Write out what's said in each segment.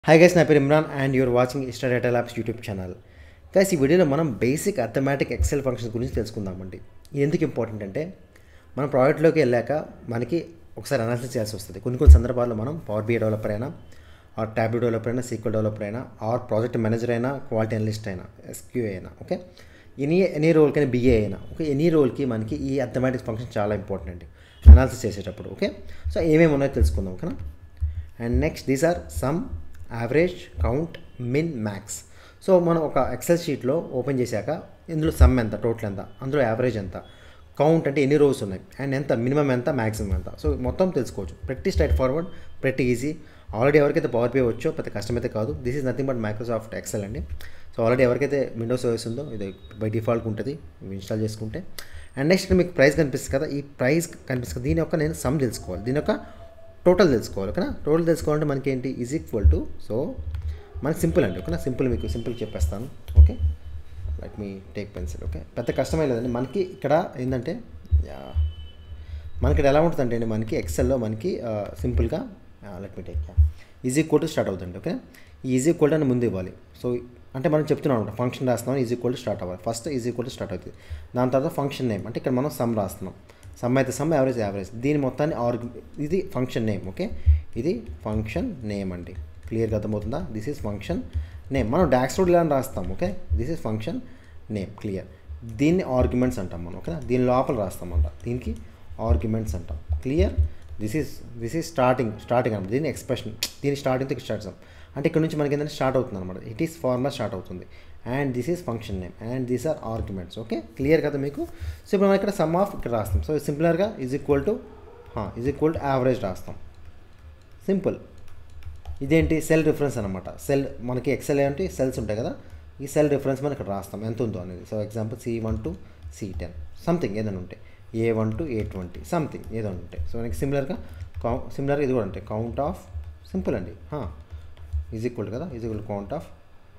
hi guys నా పేరు Imran and you're watching Insta Data Labs YouTube channel guys ఈ వీడియోలో మనం బేసిక్ అథమెటిక్ ఎక్సెల్ ఫంక్షన్స్ గురించి తెలుసుకుందామండి ఇది ఎందుకు ఇంపార్టెంట్ అంటే మనం ప్రాజెక్ట్లోకి వెళ్ళాక మనకి ఒకసారి అనాలిసిస్ చేయాల్సి వస్తుంది కొన్ని కొన్ని సందర్భాల్లో మనం పవర్ బిఐ డెవలపర్ అయినా ఆర్ ట్యాబ్లూ డెవలపర్ అయినా సీక్వల్ డెవలపర్ అయినా ఆర్ ప్రాజెక్ట్ మేనేజర్ అయినా క్వాలిటీ అనలిస్ట్ అయినా ఎస్క్యూ అయినా ఓకే ఎనీ ఎనీ రోల్కి బిఏ అయినా ఓకే ఎనీ రోల్కి మనకి ఈ అథమెటిక్స్ ఫంక్షన్ చాలా ఇంపార్టెంట్ అండి అనాలిసిస్ చేసేటప్పుడు ఓకే సో ఏమేమి ఉన్నాయో తెలుసుకుందాం ఓకేనా and next these are sum average count min max so మనం ఒక ఎక్సెల్ షీట్లో ఓపెన్ చేశాక ఇందులో సమ్ ఎంత టోటల్ ఎంత అందులో యావరేజ్ ఎంత కౌంట్ అంటే ఎన్ని రోస్ ఉన్నాయి అండ్ ఎంత మినిమం ఎంత మ్యాక్సిమం ఎంత సో మొత్తం తెలుసుకోవచ్చు ప్రతి స్ట్రైట్ ఫార్వర్డ్ ప్రతి ఈజీ ఆల్రెడీ ఎవరికైతే పవర్ పే వచ్చో పెద్ద కష్టం అయితే కాదు this is nothing but Microsoft Excel అండి సో ఆల్రెడీ ఎవరికైతే విండోస్ ఓఎస్ ఉందో ఇది బై డిఫాల్ట్ ఉంటుంది ఇవి ఇన్స్టాల్ చేసుకుంటే అండ్ నెక్స్ట్ మీకు ప్రైస్ కనిపిస్తుంది కదా ఈ ప్రైస్ కనిపిస్తుంది దీని యొక్క నేను సమ్ తెలుసుకోవాలి దీని యొక్క టోటల్ తెలుసుకోవాలి ఓకేనా టోటల్ తెలుసుకోవాలంటే మనకి ఏంటి ఈజ్ ఈక్వల్ టు సో మనకి సింపుల్ అండి ఓకేనా సింపుల్ మీకు సింపుల్ చెప్పేస్తాను okay like me take pencil okay పెద్ద కష్టమే లేదండి మనకి ఇక్కడ ఏంటంటే మనకి ఇక్కడ ఎలా ఉంటుందంటే అండి మనకి ఎక్సెల్లో మనకి సింపుల్గా let me take is equal to start అవుతుంది ఓకే ఈ ఈజీ ఈక్వల్ అని ముందు ఇవ్వాలి సో అంటే మనం చెప్తున్నాం అనమాట ఫంక్షన్ రాస్తున్నాం ఈజీ ఈక్వల్ టు స్టార్ట్ అవ్వాలి first is equal to start అవుతుంది దాని తర్వాత ఫంక్షన్ నేమ్ అంటే ఇక్కడ మనం సమ్ రాస్తున్నాం సమ్ అయితే సమ్ యావరేజ్ యావరేజ్ దీని మొత్తాన్ని ఆర్గ్ ఇది ఫంక్షన్ నేమ్ ఓకే ఇది ఫంక్షన్ నేమ్ అండి క్లియర్గా అర్థమవుతుందా దిస్ ఈజ్ ఫంక్షన్ నేమ్ మనం డాక్స్ రోడ్ ఇలా రాస్తాం okay this is function name clear దీన్ని ఆర్గ్యుమెంట్స్ అంటాం మనం ఓకేనా దీని లోపల రాస్తామంట దీనికి ఆర్గ్యుమెంట్స్ అంటాం clear this is this is starting starting అనమాట దీని ఎక్స్ప్రెషన్ దీని స్టార్టింగ్తో స్టార్ట్ చేస్తాం అంటే ఇక్కడ నుంచి మనకి ఏంటంటే స్టార్ట్ అవుతుంది అనమాట ఇట్ ఈస్ ఫార్మర్ స్టార్ట్ అవుతుంది and this is function name and these are arguments okay clear కదా మీకు సో ఇప్పుడు మనం ఇక్కడ సమ్ ఆఫ్ ఇక్కడ రాస్తాం సో సింపులర్గా is equal to is equal to average రాస్తాం సింపుల్ ఇదేంటి సెల్ రిఫరెన్స్ అనమాట సెల్ మనకి ఎక్సెల్ ఏంటి సెల్స్ ఉంటాయి కదా ఈ సెల్ రిఫరెన్స్ మనం ఇక్కడ రాస్తాం ఎంత ఉందో అనేది so example C one to C ten something ఏదైనా ఉంటాయి A one to A twenty something ఏదో ఉంటాయి సో మనకి సిమిలర్గా కౌ సిమిలర్గా ఇది కూడా ఉంటాయి కౌంట్ ఆఫ్ సింపుల్ అండి ఈజ్ ఈక్వల్ కదా is equal count of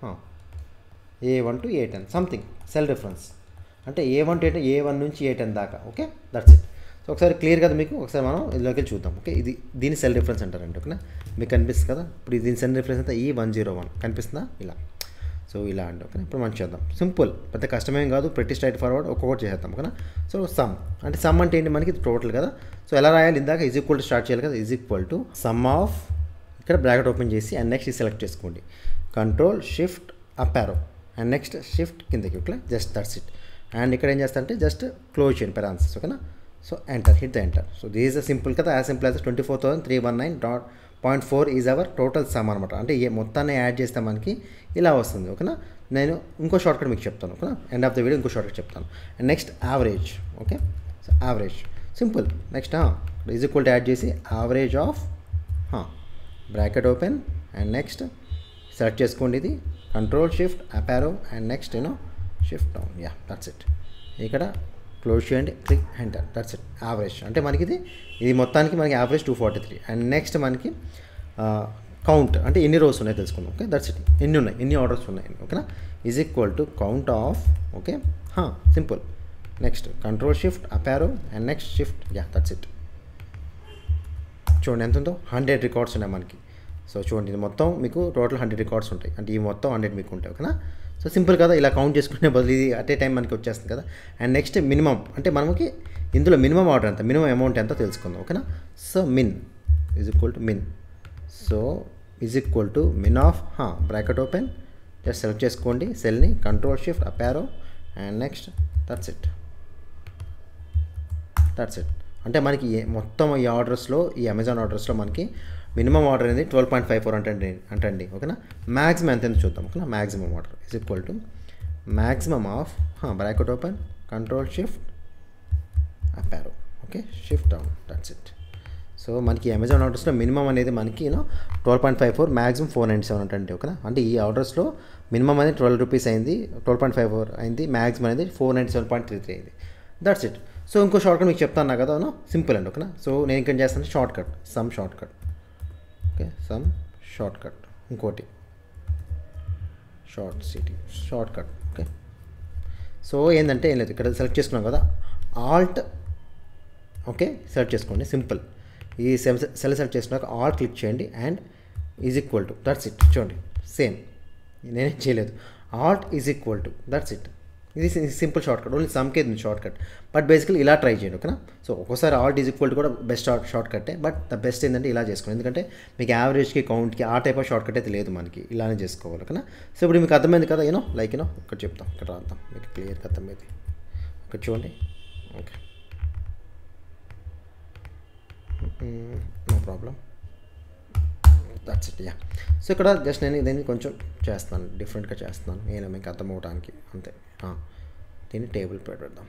A one to A ten something cell reference అంటే A one to A ten A one నుంచి ఏ టెన్ దాకా ఓకే దట్స్ ఇట్ సో ఒకసారి క్లియర్ కదా మీకు ఒకసారి మనం ఇందులోకి చూద్దాం ఓకే ఇది దీని సెల్ రిఫరెన్స్ అంటారండి ఓకేనా మీకు కనిపిస్తుంది కదా ఇప్పుడు దీని సెల్ రిఫరెన్స్ అంతా ఈ వన్ జీరో వన్ కనిపిస్తుందా ఇలా సో ఇలా అండి ఓకే ఇప్పుడు మనం చేద్దాం సింపుల్ పెద్ద కష్టమేం కాదు ప్రతి స్ట్రైట్ ఫార్వర్డ్ ఒక్కొక్కటి చేద్దాం ఓకేనా సో సమ్ అంటే సమ్ అంటే ఏంటి మనకి టోటల్ కదా సో ఎలా రాయాలి ఇందాక ఈజ్ ఈక్వల్ టు స్టార్ట్ చేయాలి కదా is equal to sum of ఇక్కడ బ్రాకెట్ ఓపెన్ చేసి అండ్ నెక్స్ట్ సెలెక్ట్ చేసుకోండి control shift up arrow and next shift కిందకి okay just that's it and ఇక్కడ ఏం చేస్తారంటే జస్ట్ క్లోజ్ చేయండి పెరాన్సెస్ ఓకేనా so enter hit the enter so these uh simple కదా as simple as twenty four thousand three one nine dot point four is our total sum అనమాట అంటే ఏ మొత్తాన్ని add చేస్తే మనకి ఇలా వస్తుంది ఓకేనా నేను ఇంకో షార్ట్కట్ మీకు చెప్తాను ఓకేనా ఎండ్ ఆఫ్ ద వీడియో ఇంకో షార్ట్కట్ చెప్తాను and next average okay so average simple next is equal to add చేసి average of bracket open and next select చేసుకోండి ఇది control shift up arrow and next you know shift down yeah that's it ఇక్కడ close చేయండి click enter that's it average అంటే మనకి ఇది ఇది మొత్తానికి మనకి average two forty three and next మనకి కౌంట్ అంటే ఎన్ని రోస్ ఉన్నాయో తెలుసుకుందాం ఓకే దట్స్ ఇట్ ఎన్ని ఉన్నాయి ఎన్ని ఆర్డర్స్ ఉన్నాయి ఓకేనా is equal to count of okay simple next control shift up arrow and next shift yeah that's it చూడండి ఎంత ఉందో హండ్రెడ్ రికార్డ్స్ ఉన్నాయి మనకి సో చూడండి ఇది మొత్తం మీకు టోటల్ హండ్రెడ్ రికార్డ్స్ ఉంటాయి అంటే ఈ మొత్తం హండ్రెడ్ మీకు ఉంటాయి ఓకేనా సో సింపుల్ కదా ఇలా కౌంట్ చేసుకునే బదులు ఇది అట్ ఏ టైం మనకి వచ్చేస్తుంది కదా అండ్ నెక్స్ట్ మినిమం అంటే మనకి ఇందులో మినిమం ఆర్డర్ ఎంత మినిమం అమౌంట్ ఎంత తెలుసుకుందాం ఓకేనా so min is equal to min so is equal to min of bracket open just select చేసుకోండి సెల్ని control shift up arrow and next that's it that's it అంటే మనకి మొత్తం ఈ ఆర్డర్స్లో ఈ అమెజాన్ ఆర్డర్స్లో మనకి మినిమం ఆర్డర్ అనేది ట్వెల్వ్ పాయింట్ ఫైవ్ ఫోర్ అంటే అంటండి ఓకేనా మ్యాక్సిమం ఎంత ఎంత చూద్దాం ఓకేనా maximum order is equal to maximum of bracket open control shift up arrow okay shift down that's it so మనకి అమెజాన్ ఆర్డర్స్లో మినిమం అనేది మనకి you know twelve point five four maximum four ninety seven అంటే ఓకేనా అంటే ఈ ఆర్డర్స్లో మినిమం అనేది ట్వెల్వ్ రూపీస్ అయింది ట్వెల్వ్ పాయింట్ ఫైవ్ ఫోర్ అయింది మ్యాక్సిమం అనేది four ninety seven point three three అయింది దట్స్ ఇట్ సో ఇంకో షార్ట్కట్ మీకు చెప్తాను కదా సింపుల్ అండి ఓకేనా సో నేను ఇంకేం చేస్తాను shortcut sum shortcut okay sum shortcut ఇంకోటి షార్ట్ సిటీ షార్ట్ కట్ ఓకే సో ఏంటంటే ఏం లేదు ఇక్కడ సెలెక్ట్ చేసుకున్నాం కదా ఆల్ట్ ఓకే సెలెక్ట్ చేసుకోండి సింపుల్ ఈ సెల్ సెల్ సెలెక్ట్ చేసుకున్నాక ఆల్ క్లిక్ చేయండి and is equal to that's it చూడండి సేమ్ నేనేం చేయలేదు alt is equal to that's it ఇది సింపుల్ షార్ట్ కట్ ఓన్లీ సమ్కే ఉంది షార్ట్ కట్ బట్ బేసికలీ ఇలా ట్రై చేయండి ఓకేనా సో ఒక్కోసారి ఆల్ట్ ఈజ్ ఈక్వల్ టు కూడా బెస్ట్ షార్ట్ షార్ట్ కట్టే బట్ ద బెస్ట్ ఏంటంటే ఇలా చేసుకోండి ఎందుకంటే మీకు యావరేజ్కి కౌంట్కి ఆ టైప్ ఆఫ్ షార్ట్ కట్ అయితే లేదు మనకి ఇలానే చేసుకోవాలి ఓకేనా సో ఇప్పుడు మీకు అర్థమైంది కదా యూనో లైక్ యూనో ఇక్కడ చెప్తాం ఇక్కడ రాద్దాం మీకు క్లియర్గా అర్థమైంది ఇక్కడ చూడండి okay no problem that's it yeah so ఇక్కడ జస్ట్ నేను దీన్ని కొంచెం చేస్తాను డిఫరెంట్గా చేస్తున్నాను నేను మీకు అర్థం అవడానికి అంతే దీన్ని టేబుల్ పెడదాం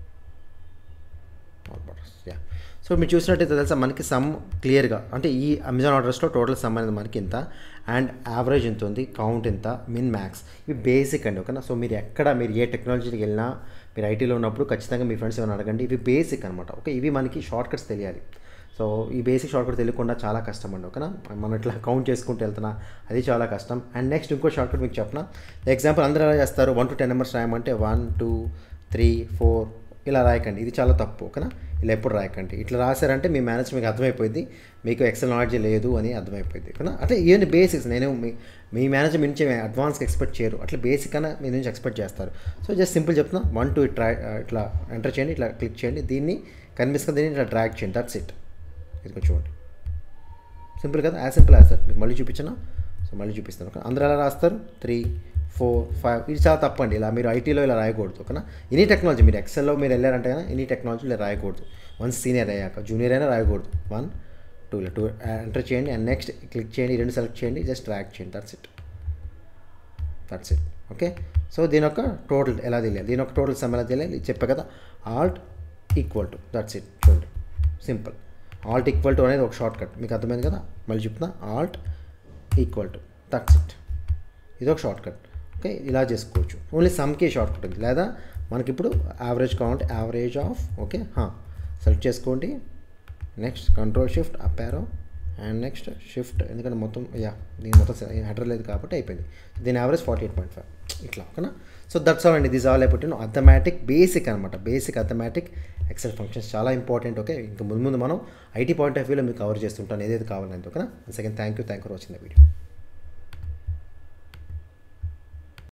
యా సో మీరు చూసినట్టయితే తెలుసా మనకి సమ్ క్లియర్గా అంటే ఈ అమెజాన్ ఆర్డర్స్లో టోటల్ సమ్ అనేది మనకి ఇంత అండ్ యావరేజ్ ఎంత ఉంది కౌంట్ ఎంత మిన్ మ్యాక్స్ ఇవి బేసిక్ అండి ఓకేనా సో మీరు ఎక్కడ మీరు ఏ టెక్నాలజీకి వెళ్ళినా మీరు ఐటీలో ఉన్నప్పుడు ఖచ్చితంగా మీ ఫ్రెండ్స్ ఏమైనా అడగండి ఇవి బేసిక్ అనమాట ఓకే ఇవి మనకి షార్ట్ కట్స్ తెలియాలి సో ఈ బేసిక్ షార్ట్ కట్ తెలియకుండా చాలా కష్టం అండి ఓకేనా మనం ఇట్లా కౌంట్ చేసుకుంటూ వెళ్తున్నా అది చాలా కష్టం అండ్ నెక్స్ట్ ఇంకో షార్ట్ కట్ మీకు చెప్పిన ఎగ్జాంపుల్ అందరూ ఎలా చేస్తారు వన్ టు టెన్ నెంబర్స్ రాయమంటే వన్ టూ త్రీ ఫోర్ ఇలా రాయకండి ఇది చాలా తప్పు ఓకేనా ఇలా ఎప్పుడు రాయకండి ఇట్లా రాశారంటే మీ మేనేజ్ మీకు అర్థమైపోయింది మీకు ఎక్సెల్ నాలెడ్జ్ లేదు అని అర్థమైపోయింది ఓకేనా అట్లా ఇవన్నీ బేసిక్స్ నేను మీ మీ మేనేజర్ నుంచి అడ్వాన్స్గా ఎక్స్పెక్ట్ చేయరు అట్లా బేసిక్ అన్న మీ నుంచి ఎక్స్పెక్ట్ చేస్తారు సో జస్ట్ సింపుల్ చెప్తున్నా వన్ టూ ట్రై ఇట్లా ఎంటర్ చేయండి ఇట్లా క్లిక్ చేయండి దీన్ని కనిపిస్తుంది దీన్ని ఇట్లా డ్రాగ్ చేయండి దట్స్ ఇట్ ఇది చూడండి సింపుల్ కదా యాజ్ సింపుల్ యాజ్ దట్ మీకు మళ్ళీ చూపించిన సో మళ్ళీ చూపిస్తాను ఓకే అందరూ ఎలా రాస్తారు త్రీ ఫోర్ ఫైవ్ ఇది చాలా తప్పండి ఇలా మీరు ఐటీలో ఇలా రాయకూడదు ఓకేనా ఎనీ టెక్నాలజీ మీరు ఎక్సెల్లో మీరు వెళ్ళారంటే కానీ ఎనీ టెక్నాలజీ ఇలా రాయకూడదు వన్స్ సీనియర్ అయ్యాక జూనియర్ అయినా రాయకూడదు వన్ టూ ఇలా టూ ఎంటర్ చేయండి అండ్ నెక్స్ట్ క్లిక్ చేయండి రెండు సెలెక్ట్ చేయండి జస్ట్ ట్రాక్ చేయండి that's it that's it okay so దీని యొక్క టోటల్ ఎలా తెలియాలి దీని యొక్క టోటల్ సమ్ ఎలా తెలియాలి చెప్పా కదా alt equal to that's it చూడండి సింపుల్ ఆల్ట్ ఈక్వల్ టు అనేది ఒక షార్ట్ కట్ మీకు అర్థమైంది కదా మళ్ళీ చెప్తున్నా alt equal to that's it ఇది ఒక షార్ట్ కట్ ఓకే ఇలా చేసుకోవచ్చు ఓన్లీ సమ్కే షార్ట్ కట్ ఉంది లేదా మనకి ఇప్పుడు average count average of okay select చేసుకోండి next control shift up arrow and next shift ఎందుకంటే మొత్తం యా దీని మొత్తం హెడర్ లేదు కాబట్టి అయిపోయింది దీని average forty eight point five ఇట్లా ఓకేనా సో దట్స్ ఆల్ అండి దిస్ ఆల్ అయిపోయి అథమెటిక్ బేసిక్ అనమాట బేసిక్ అథమెటిక్ ఎక్సెల్ ఫంక్షన్స్ చాలా ఇంపార్టెంట్ ఓకే ఇంకా ముందు ముందు మనం ఐటీ పాయింట్ ఆఫ్ వ్యూలో మీకు కవర్ చేస్తుంటాను ఏదైతే కావాలంటే ఓకేనా second thank you thank for watching the video